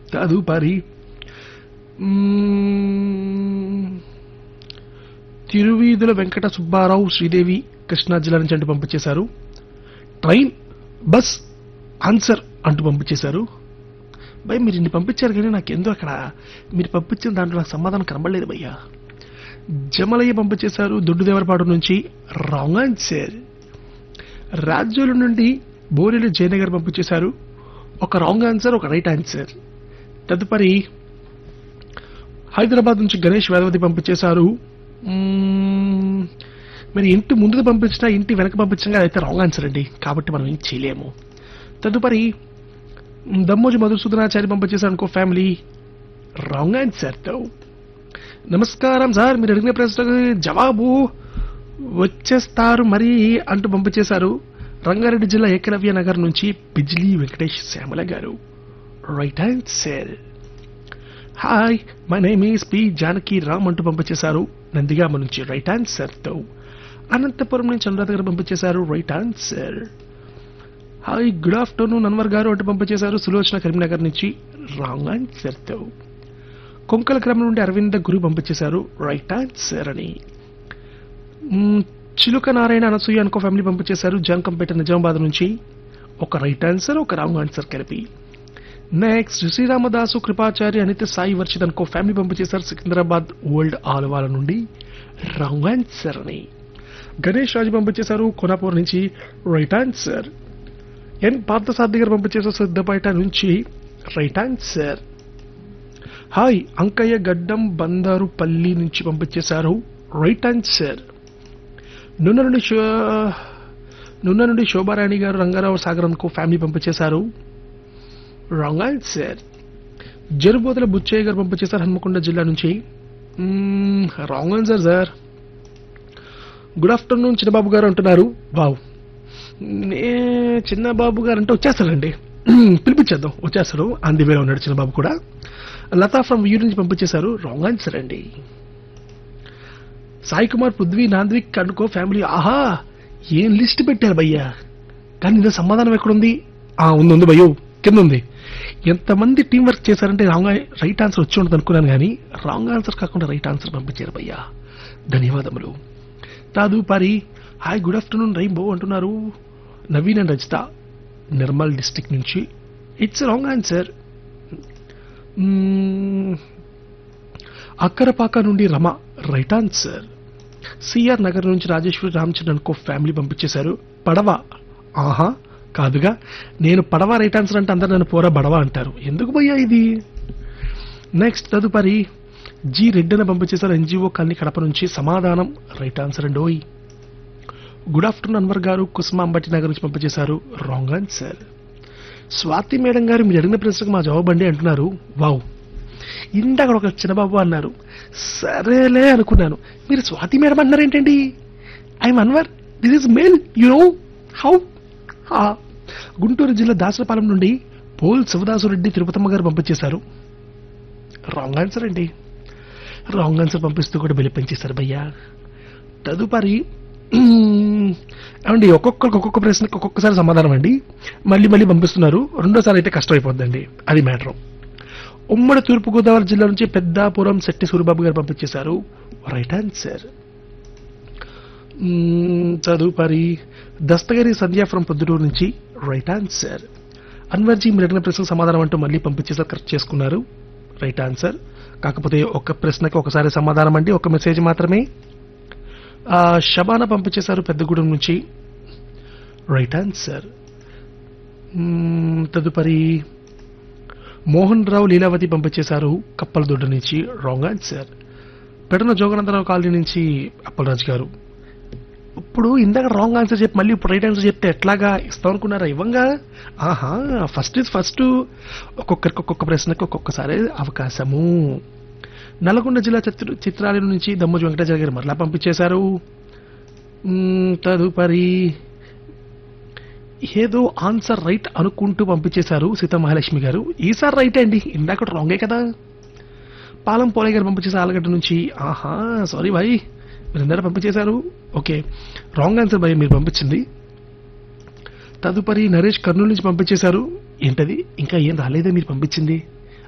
తదుపరి మ్మ్, తిరువీధుల వెంకట సుబ్బారావు శ్రీదేవి కృష్ణా జిల్లా నుంచి అంటూ పంపించేశారు ట్రైన్ బస్ ఆన్సర్ అంటూ పంపించేశారు భయ్ మీరు ఇన్ని పంపించారు కానీ నాకెందుకు అక్కడ మీరు పంపించిన దాంట్లో నాకు సమాధానం కనబడలేదు భయ్యా జమలయ్య పంపించేశారు దొడ్డుదేవరపాడు నుంచి రాంగ్ ఆన్సర్ రాజ్యాల నుండి బోరెలు జయనగర్ పంపించేశారు ఒక రాంగ్ ఆన్సర్ ఒక రైట్ ఆన్సర్ తదుపరి హైదరాబాద్ నుంచి గణేష్ వేదవతి పంపించేశారు మ్మ్, మరి ఇంటి ముందుకు పంపించినా ఇంటి వెనక పంపించినా అదైతే రాంగ్ ఆన్సర్ అండి కాబట్టి మనం ఏం చేయలేము తదుపరి మ్, దమ్మోజి మధుసూదనాచారి పంపించేశారు అనుకో ఫ్యామిలీ రాంగ్ ఆన్సర్ తో నమస్కారం సార్ మీరు అడిగిన ప్రశ్నకు జవాబు వచ్చేస్తారు మరి అంటూ పంపించేశారు రంగారెడ్డి జిల్లా ఏకలవ్య నగర్ నుంచి Bijli Venkatesh Shyamala garu right answer hi my name is P Janaki Ram అంటూ పంపించేశారు నందిగామ నుంచి రైట్ ఆన్సర్ తో అనంతపురం నుంచి అనురాధ గారు పంపించేశారు right answer hi good afternoon Anwar garu అంటూ పంపించేశారు సులోచన కరీంనగర్ నుంచి రాంగ్ ఆన్సర్ తో కొంకల గ్రామం నుండి అరవింద గురు పంపించేశారు రైట్ ఆన్సర్ అని మ్మ్, చిలుక నారాయణ అనసూయ అనుకో ఫ్యామిలీ పంపించేశారు జాన్కంపేట నిజామాబాద్ నుంచి ఒక రైట్ ఆన్సర్ ఒక రాంగ్ ఆన్సర్ కలిపి నెక్స్ట్ శ్రీరామదాసు కృపాచారి అనిత సాయి వర్షిత్ అనుకో ఫ్యామిలీ పంపించేశారు సికింద్రాబాద్ ఓల్డ్ ఆలవాల నుండి రాంగ్ ఆన్సర్ అని గణేష్ రాజు పంపించేశారు కొనాపూర్ నుంచి రైట్ ఆన్సర్ ఎన్ పార్థసారథి గారు పంపించేశారు సిద్ధపేట నుంచి రైట్ ఆన్సర్ హాయ్ అంకయ్య గడ్డం బందారుపల్లి నుంచి పంపించేశారు రైట్ ఆన్సర్ నున్న నుండి శో నున్న నుండి శోభారాణి గారు రంగారావు సాగరంకు ఫ్యామిలీ పంపించేశారు రాంగ్ ఆన్సర్ జరుబోతుల బుచ్చయ్య గారు పంపించేశారు హన్మకొండ జిల్లా నుంచి wrong answer sir good afternoon Chinnababu garu అంటున్నారు వావ్ నే చిన్నబాబు గారు అంటే వచ్చేస్తాడండి పిలిపించేద్దాం వచ్చేస్తాడు అంది వేలో ఉన్నాడు చిన్నబాబు కూడా లతా ఫ్రమ్ వ్యూ నుంచి పంపించేశారు రాంగ్ ఆన్సర్ అండి సాయి కుమార్ పృథ్వీ నాంద్విక్ అనుకో ఫ్యామిలీ ఆహా ఏం లిస్ట్ పెట్టారు భయ్యా కానీ ఇందులో సమాధానం ఎక్కడుంది ఆ ఉంది ఉంది భయ్యో కింద ఉంది ఎంతమంది టీం వర్క్ చేశారంటే రాంగ్ రైట్ ఆన్సర్ వచ్చి ఉంటుంది అనుకున్నాను కానీ రాంగ్ ఆన్సర్ కాకుండా రైట్ ఆన్సర్ పంపించారు భయ్యా ధన్యవాదములు తదుపరి హాయ్ గుడ్ ఆఫ్టర్నూన్ రైంబో అంటున్నారు నవీన్ అండ్ రజిత నిర్మల్ డిస్టిక్ నుంచి ఇట్స్ రాంగ్ ఆన్సర్ అక్కరపాక నుండి Rama right answer C R Nagar నుంచి రాజేశ్వరి రామచంద్రన్ అనుకో ఫ్యామిలీ పంపించేశారు పడవ ఆహా కాదుగా నేను పడవ రైట్ ఆన్సర్ అంటే అందరు నన్ను పోరా బడవ అంటారు ఎందుకు పోయా ఇది నెక్స్ట్ తదుపరి జి రెడ్డిని పంపించేశారు ఎన్జిఓ కాలనీ కడప నుంచి సమాధానం రైట్ ఆన్సర్ అండి ఓయ్ గుడ్ ఆఫ్టర్నూన్ అన్వర్ గారు కుస్మా అంబటి నగర్ నుంచి పంపించేశారు రాంగ్ ఆన్సర్ స్వాతి మేడం గారు మీరు అడిగిన ప్రశ్నకు మా జవాబు అండి అంటున్నారు వావ్ ఇందాక ఒక చిన్నబాబు అన్నారు సరేలే అనుకున్నాను మీరు స్వాతి మేడం అన్నారు ఏంటండి I'm Anwar this is mail you know how Guntur జిల్లా దాసరపాలెం నుండి పోల్ శివదాసురెడ్డి తిరుపతమ్మ గారు పంపించేశారు రాంగ్ ఆన్సర్ అండి రాంగ్ ఆన్సర్ పంపిస్తూ కూడా బిల్లు పెంచేశారు భయ్యా తదుపరి మ్మ్, ఏమండి ఒక్కొక్కరికి ఒక్కొక్క ప్రశ్నకి ఒక్కొక్కసారి సమాధానం అండి మళ్ళీ మళ్ళీ పంపిస్తున్నారు రెండోసారి అయితే కష్టమైపోద్దండి అది మ్యాటర్ ఉమ్మడి తూర్పుగోదావరి జిల్లా నుంచి పెద్దాపురం శెట్టి సూరిబాబు గారు పంపించేశారు రైట్ ఆన్సర్ మ్మ్, తదుపరి దస్తగిరి సంధ్య ఫ్రమ్ పొద్దుటూరు నుంచి రైట్ ఆన్సర్ అన్వర్జీ మీరు అడిగిన ప్రశ్నకు సమాధానం అంటూ మళ్ళీ పంపించేసారు కరెక్ట్ చేసుకున్నారు రైట్ ఆన్సర్ కాకపోతే ఒక ప్రశ్నకి ఒకసారి సమాధానం అండి ఒక మెసేజ్ మాత్రమే ఆ, షబానా పంపించేశారు పెద్దగూడెం నుంచి రైట్ ఆన్సర్ మ్మ్, తదుపరి మోహన్ రావు లీలావతి పంపించేశారు కప్పలదొడ్డ నుంచి wrong answer Pedana Joganandarao colony నుంచి అప్పలరాజు గారు ఇప్పుడు ఇందాక రాంగ్ ఆన్సర్ చెప్పి మళ్ళీ ఇప్పుడు రైట్ ఆన్సర్ చెప్తే ఎట్లాగా ఇస్తాం అనుకున్నారా ఇవ్వంగా ఆహా ఫస్ట్ ఇస్ ఫస్ట్ ఒక్కొక్కరికి ఒక్కొక్క ప్రశ్నకి ఒక్కొక్కసారి అవకాశము నల్గొండ జిల్లా చిత్ర చిత్రాలయం నుంచి దమ్మోజు వెంకటాచార్య గారు మరలా పంపించేశారు మ్మ్, తదుపరి ఏదో ఆన్సర్ రైట్ అనుకుంటూ పంపించేశారు సీతా మహాలక్ష్మి గారు ఈసారి రైట్ అండి ఇందాక రాంగే కదా పాలం పోలే గారు పంపించేశారు ఆలగడ్డ నుంచి ఆహా సారీ భాయ్ మీరు ఇందాక పంపించేశారు ఓకే రాంగ్ ఆన్సర్ భయ్ మీరు పంపించింది తదుపరి నరేష్ కర్నూలు నుంచి పంపించేశారు ఏంటది ఇంకా ఏం రాలేదే మీరు పంపించింది